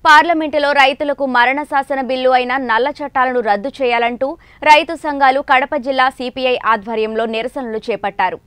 పార్లమెంటులో రైతులకు మరణ శాసన బిల్లు అయిన నల్ల చట్టాలను రద్దు చేయాలంటూ రైతు సంఘాలు కడప జిల్లా సిపిఐ ఆధ్వర్యంలో నిరసనలు చేపట్టారు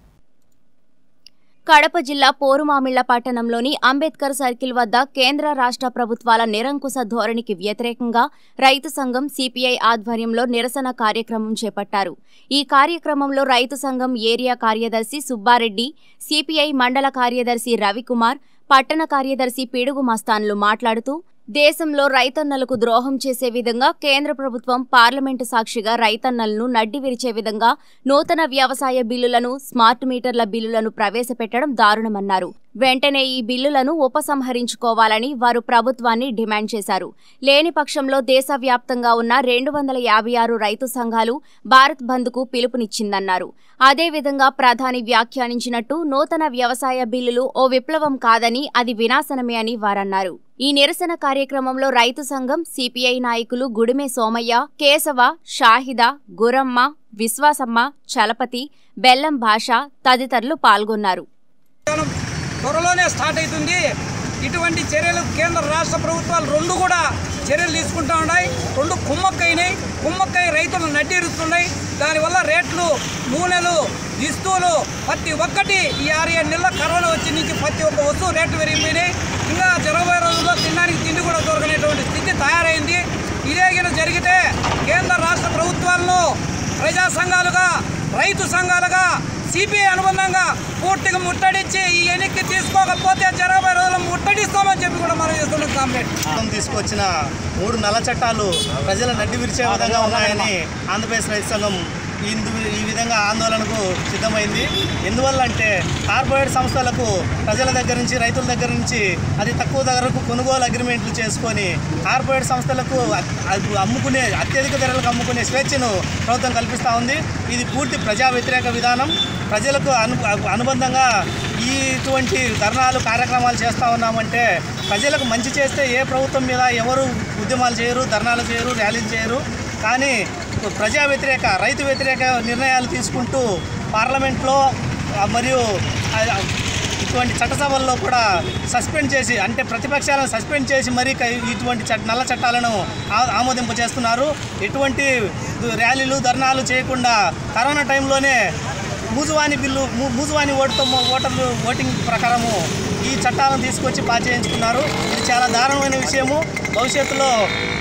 కడప జిల్లా పోరుమామిళ్ల పట్టణంలోని అంబేద్కర్ సర్కిల్ వద్ద కేంద్ర రాష్ట్ర ప్రభుత్వాల నిరంకుశ ధోరణికి వ్యతిరేకంగా రైతు సంఘం సిపిఐ ఆధ్వర్యంలో నిరసన కార్యక్రమం చేపట్టారు ఈ కార్యక్రమంలో రైతు సంఘం ఏరియా కార్యదర్శి సుబ్బారెడ్డి సిపిఐ మండల కార్యదర్శి రవికుమార్ పట్టణ కార్యదర్శి పిడుగు మస్తాన్లు మాట్లాడుతూ దేశంలో రైతన్నలకు ద్రోహం చేసే విధంగా కేంద్ర ప్రభుత్వం పార్లమెంటు సాక్షిగా రైతన్నలను నడ్డి విరిచే విధంగా నూతన వ్యవసాయ బిల్లులను స్మార్ట్ మీటర్ల బిల్లులను ప్రవేశపెట్టడం దారుణమన్నారు వెంటనే ఈ బిల్లులను ఉపసంహరించుకోవాలని వారు ప్రభుత్వాన్ని డిమాండ్ చేశారు లేని పక్షంలో దేశవ్యాప్తంగా ఉన్న రెండు వందల యాభై ఆరు రైతు సంఘాలు భారత్ బంద్కు పిలుపునిచ్చిందన్నారు అదేవిధంగా ప్రధాని వ్యాఖ్యానించినట్టు నూతన వ్యవసాయ బిల్లులు ఓ విప్లవం కాదని అది వినాశనమే అని వారన్నారు ఈ నిరసన కార్యక్రమంలో రైతు సంఘం సిపిఐ నాయకులు గుడిమె సోమయ్య కేశవ షాహిద గురమ్మ విశ్వాసమ్మ చలపతి బెల్లం భాష తదితరులు పాల్గొన్నారు విధానం త్వరలోనే స్టార్ట్ అవుతుంది ఇటువంటి చర్యలు కేంద్ర రాష్ట్ర ప్రభుత్వాలు రెండు కూడా చర్యలు తీసుకుంటా ఉన్నాయి రెండు కుమ్మక్కైనాయి కుమ్మక్కై రైతులు నడ్డిరుస్తున్నాయి దానివల్ల రేట్లు నూనెలు దిస్తువులు ప్రతి ఒక్కటి ఈ ఆరు ఏడు నెలల కరోనా వచ్చి నుంచి ప్రతి ఒక్క వస్తువు రేట్లు పెరిగిపోయినాయి ఇంకా జరగబోయే రోజుల్లో తినడానికి తిండి కూడా దొరకనేటువంటి స్థితి తయారైంది ఇదే గిన జరిగితే కేంద్ర రాష్ట్ర ప్రభుత్వాలను ప్రజా సంఘాలుగా రైతు సంఘాలుగా సిపిఐ అనుబంధంగా పూర్తిగా ముట్టడించి ఈ ఎన్నిక తీసుకోకపోతే జరగబోయే రోజుల్లో ముట్టడిస్తామని చెప్పి కూడా మనం చేస్తున్నాం కామ్రేడ్ ప్రభుత్వం తీసుకొచ్చిన మూడు నల్ల చట్టాలు ప్రజల నడ్డి విరిచే విధంగా ఉన్నాయని ఆంధ్రప్రదేశ్ రైతు సంఘం ఇందు ఈ విధంగా ఆందోళనకు సిద్ధమైంది ఎందువల్ల అంటే కార్పొరేట్ సంస్థలకు ప్రజల దగ్గర నుంచి రైతుల దగ్గర నుంచి అది తక్కువ ధరకు కొనుగోలు అగ్రిమెంట్లు చేసుకొని కార్పొరేట్ సంస్థలకు అ- అది అమ్ముకునే అత్యధిక ధరలకు అమ్ముకునే స్వేచ్ఛను ప్రభుత్వం కల్పిస్తూ ఉంది ఇది పూర్తి ప్రజా వ్యతిరేక విధానం ప్రజలకు అను అనుబంధంగా ఈ ఇటువంటి ధర్నాలు కార్యక్రమాలు చేస్తూ ఉన్నామంటే ప్రజలకు మంచి చేస్తే ఏ ప్రభుత్వం మీద ఎవరు ఉద్యమాలు చేయరు ధర్నాలు చేయరు ర్యాలీలు చేయరు కానీ ప్రజా వ్యతిరేక రైతు వ్యతిరేక నిర్ణయాలు తీసుకుంటూ పార్లమెంట్లో ఆ, మరియు ఆ, ఆ, ఇటువంటి చట్టసభల్లో కూడా సస్పెండ్ చేసి అంటే ప్రతిపక్షాలను సస్పెండ్ చేసి మరీ కై- ఇటువంటి చట్ట నల్ల చట్టాలను ఆ- ఆమోదింప చేస్తున్నారు ఎటువంటి ర్యాలీలు ధర్నాలు చేయకుండా కరోనా టైంలోనే మూజువాని బిల్లు మూ- మూజువాని ఓటుతో మో- ఓటర్లు ఓటింగ్ ప్రకారము ఈ చట్టాలను తీసుకొచ్చి పాస్ చేయించుకున్నారు ఇది చాలా దారుణమైన విషయము భవిష్యత్తులో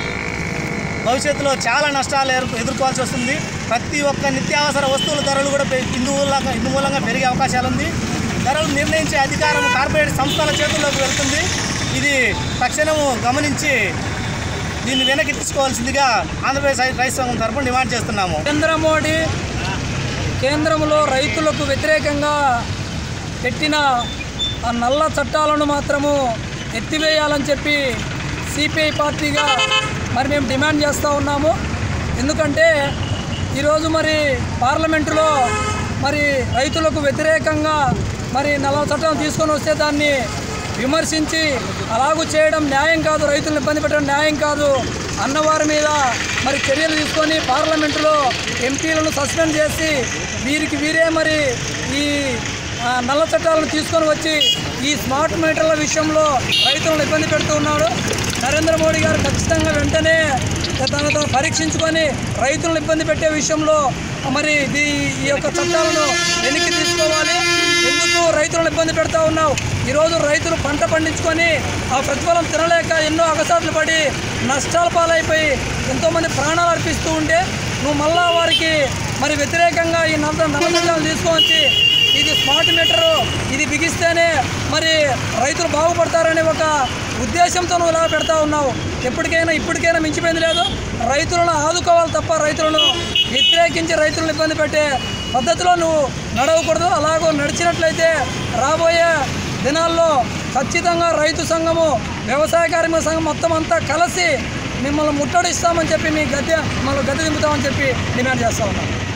భవిష్యత్తులో చాలా నష్టాలు ఎదుర్కొ- ఎదుర్కోవాల్సి వస్తుంది ప్రతి ఒక్క నిత్యావసర వస్తువుల ధరలు కూడా పె- ఇందు మూలంగా ఇందు మూలంగా పెరిగే అవకాశాలు ఉంది ధరలు నిర్ణయించే అధికారం కార్పొరేట్ సంస్థల చేతుల్లోకి వెళ్తుంది ఇది తక్షణము గమనించి దీన్ని వెనక్కి తీసుకోవాల్సిందిగా ఆంధ్రప్రదేశ్ రై- రైతు సంఘం తరపున డిమాండ్ చేస్తున్నాము నరేంద్ర మోడీ కేంద్రంలో రైతులకు వ్యతిరేకంగా పెట్టిన ఆ నల్ల చట్టాలను మాత్రము ఎత్తివేయాలని చెప్పి సిపిఐ పార్టీగా మరి మేము డిమాండ్ చేస్తూ ఉన్నాము ఎందుకంటే ఈరోజు మరి పార్లమెంటులో మరి రైతులకు వ్యతిరేకంగా మరి నల్ల చట్టం తీసుకొని వస్తే దాన్ని విమర్శించి అలాగూ చేయడం న్యాయం కాదు రైతులను ఇబ్బంది పెట్టడం న్యాయం కాదు అన్నవారి మీద మరి చర్యలు తీసుకొని పార్లమెంటులో ఎంపీలను సస్పెండ్ చేసి వీరికి వీరే మరి ఈ ఆ, నల్ల చట్టాలను తీసుకొని వచ్చి ఈ స్మార్ట్ మీటర్ల విషయంలో రైతులను ఇబ్బంది పెడుతూ ఉన్నాడు నరేంద్ర మోడీ గారు ఖచ్చితంగా వెంటనే తను తను పరీక్షించుకొని రైతులను ఇబ్బంది పెట్టే విషయంలో మరి ఇది ఈ యొక్క చట్టాలను వెనక్కి తీసుకోవాలి ఎందుకు రైతులను ఇబ్బంది పెడతా ఉన్నావు ఈరోజు రైతులు పంట పండించుకొని ఆ ప్రతిఫలం తినలేక ఎన్నో అగసాట్లు పడి నష్టాల పాలైపోయి ఎంతోమంది ప్రాణాలు అర్పిస్తూ ఉంటే నువ్వు మళ్ళా వారికి మరి వ్యతిరేకంగా ఈ నల్ల నల్ల చట్టాలు తీసుకొచ్చి ఇది స్మార్ట్ మీటరు ఇది బిగిస్తేనే మరి రైతులు బాగుపడతారనే ఒక ఉద్దేశంతో నువ్వు ఇలా పెడతా ఉన్నావు ఎప్పటికైనా ఇప్పటికైనా మించిపోయింది లేదు రైతులను ఆదుకోవాలి తప్ప రైతులను వ్యతిరేకించి రైతులను ఇబ్బంది పెట్టే పద్ధతిలో నువ్వు నడవకూడదు అలాగో నడిచినట్లయితే రాబోయే దినాల్లో ఖచ్చితంగా రైతు సంఘము వ్యవసాయ కార్మిక సంఘం మొత్తం అంతా కలిసి మిమ్మల్ని ముట్టడిస్తామని చెప్పి మీ గద్దె మిమ్మల్ని గద్దె దింపుతామని చెప్పి డిమాండ్ చేస్తా ఉన్నాం